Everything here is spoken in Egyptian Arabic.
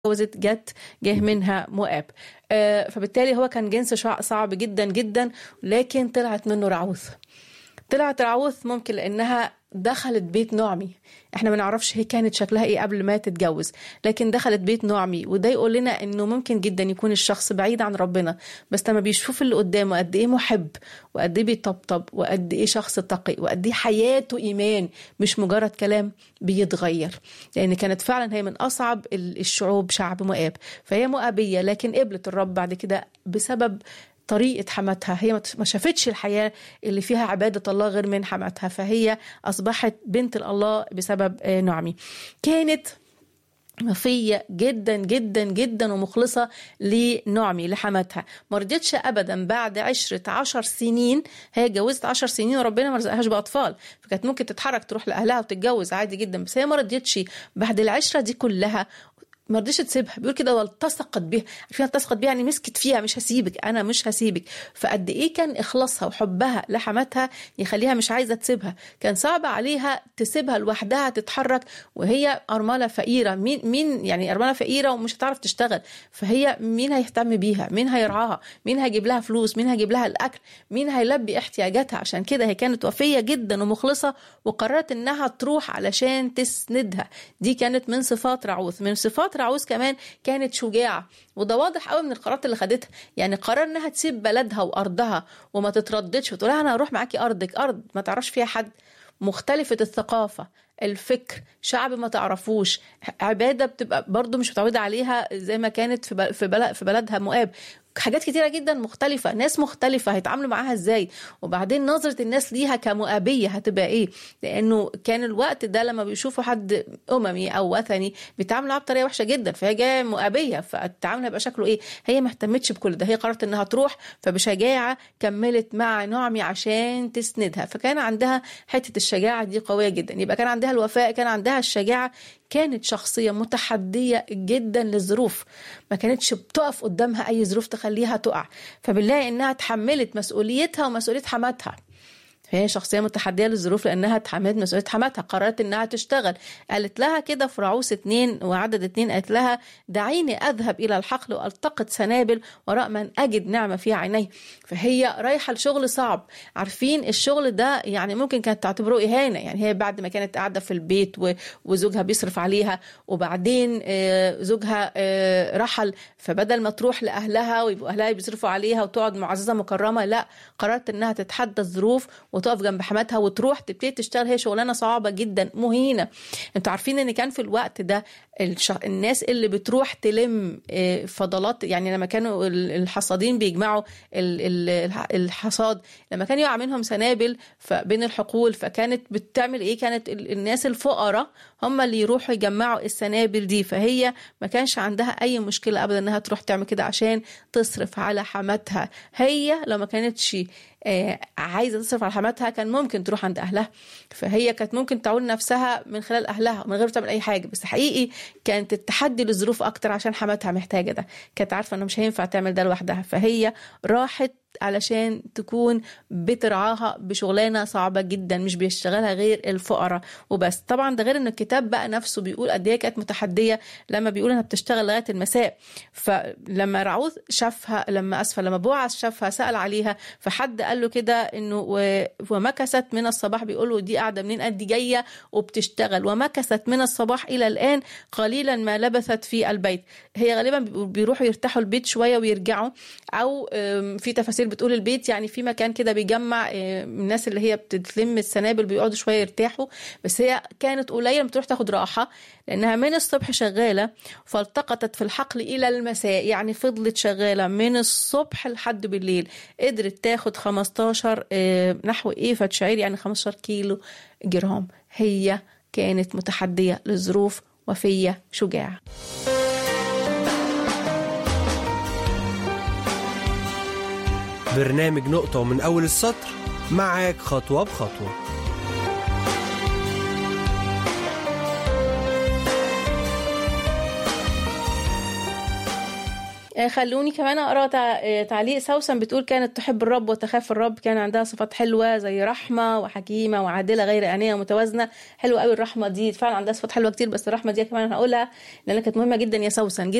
اتجوزت جت جه منها مؤاب آه، فبالتالي هو كان جنس شع- صعب جدا جدا لكن طلعت منه رعوث طلعت رعوث ممكن لانها دخلت بيت نعمي احنا ما نعرفش هي كانت شكلها ايه قبل ما تتجوز لكن دخلت بيت نعمي وده يقول لنا انه ممكن جدا يكون الشخص بعيد عن ربنا بس لما بيشوف اللي قدامه قد ايه محب وقد ايه بيطبطب وقد ايه شخص تقي وقد ايه حياته ايمان مش مجرد كلام بيتغير لان كانت فعلا هي من اصعب ال- الشعوب شعب مؤاب فهي مؤابيه لكن قبلت الرب بعد كده بسبب طريقة حماتها هي ما ما شافتش الحياة اللي فيها عبادة الله غير من حماتها فهي أصبحت بنت الله بسبب آه، نعمي كانت وفية جدا جدا جدا ومخلصة لنعمي لحماتها ما رضيتش أبدا بعد عشرة عشر سنين هي اتجوزت عشر سنين وربنا ما رزقهاش بأطفال فكانت ممكن تتحرك تروح لأهلها وتتجوز عادي جدا بس هي ما رضيتش بعد العشرة دي كلها ما رضيش تسيبها بيقول كده والتصقت بيها عارفين التصقت بيها يعني مسكت فيها مش هسيبك انا مش هسيبك فقد ايه كان اخلاصها وحبها لحماتها يخليها مش عايزه تسيبها كان صعب عليها تسيبها لوحدها تتحرك وهي ارمله فقيره مين مين يعني ارمله فقيره ومش هتعرف تشتغل فهي مين هيهتم بيها مين هيرعاها مين هيجيب لها فلوس مين هيجيب لها الاكل مين هيلبي احتياجاتها عشان كده هي كانت وفيه جدا ومخلصه وقررت انها تروح علشان تسندها دي كانت من صفات رعوث من صفات رعوث كمان كانت شجاعه وده واضح قوي من القرارات اللي خدتها يعني قرار انها تسيب بلدها وارضها وما تترددش وتقول لها انا هروح معاكي ارضك ارض ما تعرفش فيها حد مختلفة الثقافة الفكر شعب ما تعرفوش عبادة بتبقى برضو مش متعودة عليها زي ما كانت في بل- في بلد في بلدها مؤاب حاجات كتيرة جدا مختلفة ناس مختلفة هيتعاملوا معاها ازاي وبعدين نظرة الناس ليها كمؤابية هتبقى ايه لانه كان الوقت ده لما بيشوفوا حد اممي او وثني بيتعاملوا معاه بطريقة وحشة جدا فهي جاية مؤابية فالتعامل هيبقى شكله ايه هي ما اهتمتش بكل ده هي قررت انها تروح فبشجاعة كملت مع نعمي عشان تسندها فكان عندها حتة الشجاعة دي قوية جدا يبقى كان عندها الوفاء كان عندها الشجاعة كانت شخصية متحدية جدا للظروف ما كانتش بتقف قدامها أي ظروف تخليها تقع فبنلاقي إنها تحملت مسؤوليتها ومسؤولية حماتها فهي شخصية متحدية للظروف لأنها تحملت مسؤولية حماتها قررت إنها تشتغل قالت لها كده في رعوس اتنين وعدد اتنين قالت لها دعيني أذهب إلى الحقل وألتقط سنابل وراء من أجد نعمة في عيني فهي رايحة لشغل صعب عارفين الشغل ده يعني ممكن كانت تعتبره إهانة يعني هي بعد ما كانت قاعدة في البيت و- وزوجها بيصرف عليها وبعدين آه، زوجها آه، رحل فبدل ما تروح لأهلها ويبقوا أهلها بيصرفوا عليها وتقعد معززة مكرمة لا قررت إنها تتحدى الظروف وتقف جنب حماتها وتروح تبتدي تشتغل هي شغلانة صعبة جدا مهينة انتوا عارفين ان كان في الوقت ده الش... الناس اللي بتروح تلم آه، فضلات يعني لما كانوا ال- الحصادين بيجمعوا ال- ال- الح- الحصاد لما كان يقع منهم سنابل ف- بين الحقول فكانت بتعمل ايه كانت ال- الناس الفقراء هم اللي يروحوا يجمعوا السنابل دي فهي ما كانش عندها اي مشكله ابدا انها تروح تعمل كده عشان تصرف على حماتها هي لو ما كانتش آه، عايزه تصرف على حماتها كان ممكن تروح عند اهلها فهي كانت ممكن تعول نفسها من خلال اهلها من غير ما تعمل اي حاجه بس حقيقي كانت التحدي للظروف اكتر عشان حماتها محتاجه ده كانت عارفه انه مش هينفع تعمل ده لوحدها فهي راحت علشان تكون بترعاها بشغلانه صعبه جدا مش بيشتغلها غير الفقراء وبس طبعا ده غير ان الكتاب بقى نفسه بيقول قد ايه كانت متحديه لما بيقول انها بتشتغل لغايه المساء فلما رعوث شافها لما اسفه لما بوعز شافها سال عليها فحد قال له كده انه و- ومكثت من الصباح بيقول له دي قاعده منين قد دي جايه وبتشتغل ومكثت من الصباح الى الان قليلا ما لبثت في البيت هي غالبا بيبقوا- بيروحوا يرتاحوا البيت شويه ويرجعوا او أم، في تفاسير بتقول البيت يعني في مكان كده بيجمع أم، الناس اللي هي بتتلم السنابل بيقعدوا شويه يرتاحوا بس هي كانت قليله بتروح تاخد راحه لانها من الصبح شغاله فالتقطت في الحقل الى المساء يعني فضلت شغاله من الصبح لحد بالليل قدرت تاخد 15 آه، نحو ايه شعير يعني 15 كيلو جرام هي كانت متحديه للظروف وفيه شجاعه برنامج نقطة ومن أول السطر معاك خطوة بخطوة آه، خلوني كمان اقرا تع- آه، تعليق سوسن بتقول كانت تحب الرب وتخاف الرب كان عندها صفات حلوه زي رحمه وحكيمه وعادله غير انيه ومتوازنه حلوه قوي الرحمه دي فعلا عندها صفات حلوه كتير بس الرحمه دي كمان هقولها لانها كانت مهمه جدا يا سوسن